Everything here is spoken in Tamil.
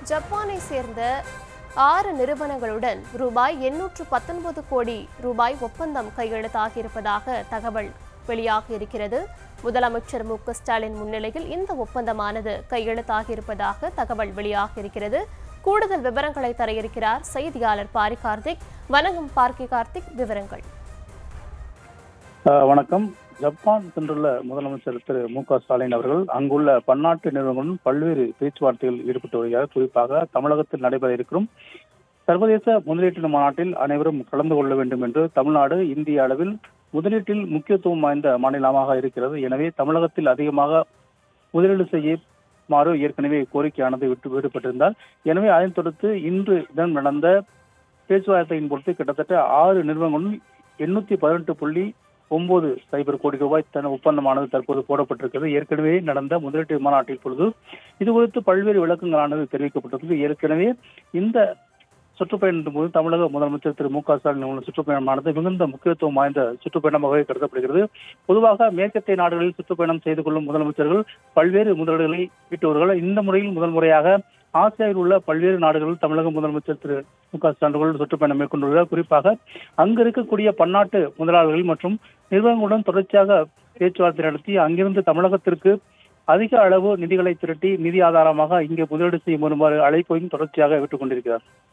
ஜப்பானை சேர்ந்த ஆறு நிறுவனங்களுடன் ரூபாய் எண்ணூற்று பத்தொன்பது கோடி ரூபாய் ஒப்பந்தம் கையெழுத்தாகியிருப்பதாக தகவல் வெளியாக இருக்கிறது முதலமைச்சர் மு க ஸ்டாலின் முன்னிலையில் இந்த ஒப்பந்தமானது கையெழுத்தாகியிருப்பதாக தகவல் வெளியாக இருக்கிறது கூடுதல் விவரங்களை தர இருக்கிறார் செய்தியாளர் பாரி கார்த்திக் வணக்கம் பார்க்கி கார்த்திக் விவரங்கள் அஹ் வணக்கம் ஜப்பான் சென்றுள்ள முதலமைச்சர் திரு மு க ஸ்டாலின் அவர்கள் அங்குள்ள பன்னாட்டு நிறுவனங்களுடன் பல்வேறு பேச்சுவார்த்தைகளில் ஈடுபட்டு வருகிறார் குறிப்பாக தமிழகத்தில் நடைபெற இருக்கும் சர்வதேச முதலீட்டு மாநாட்டில் அனைவரும் கலந்து கொள்ள வேண்டும் என்று தமிழ்நாடு இந்திய அளவில் முதலீட்டில் முக்கியத்துவம் வாய்ந்த மாநிலமாக இருக்கிறது எனவே தமிழகத்தில் அதிகமாக முதலீடு செய்யுமாறு ஏற்கனவே கோரிக்கையானது விட்டு விடுபட்டிருந்தால் எனவே அதைத் தொடர்ந்து இன்று தினம் நடந்த பேச்சுவார்த்தையின் பொறுத்து கிட்டத்தட்ட ஆறு நிறுவனங்களும் எண்ணூத்தி பதினெட்டு புள்ளி ஒன்பது சைபர் கோடி ரூபாய் தன ஒப்பந்தமானது தற்போது போடப்பட்டிருக்கிறது ஏற்கனவே நடந்த முதலீட்டு மாநாட்டில் பொழுது இது குறித்து பல்வேறு விளக்கங்களானது தெரிவிக்கப்பட்டிருக்கிறது ஏற்கனவே இந்த சுற்றுப்பயணத்தின் போது தமிழக முதலமைச்சர் திரு மு க ஸ்டாலின் உள்ள சுற்றுப்பயணமானது மிகுந்த முக்கியத்துவம் வாய்ந்த சுற்றுப்பயணமாகவே கருதப்படுகிறது பொதுவாக மேற்கத்திய நாடுகளில் சுற்றுப்பயணம் செய்து கொள்ளும் முதலமைச்சர்கள் பல்வேறு முதலீடுகளை ஈட்டுவார்கள் இந்த முறையில் முதல் முறையாக ஆசியாவில் உள்ள பல்வேறு நாடுகளில் தமிழக முதலமைச்சர் திரு மு க ஸ்டாலின் சுற்றுப்பயணம் மேற்கொண்டுள்ளார் குறிப்பாக அங்கு இருக்கக்கூடிய பன்னாட்டு முதலாளிகள் மற்றும் நிறுவனங்களுடன் தொடர்ச்சியாக பேச்சுவார்த்தை நடத்தி அங்கிருந்து தமிழகத்திற்கு அதிக அளவு நிதிகளை திரட்டி நிதி ஆதாரமாக இங்கே முதலீடு செய்யும் வருமாறு அழைப்பையும் தொடர்ச்சியாக விட்டுக் கொண்டிருக்கிறார்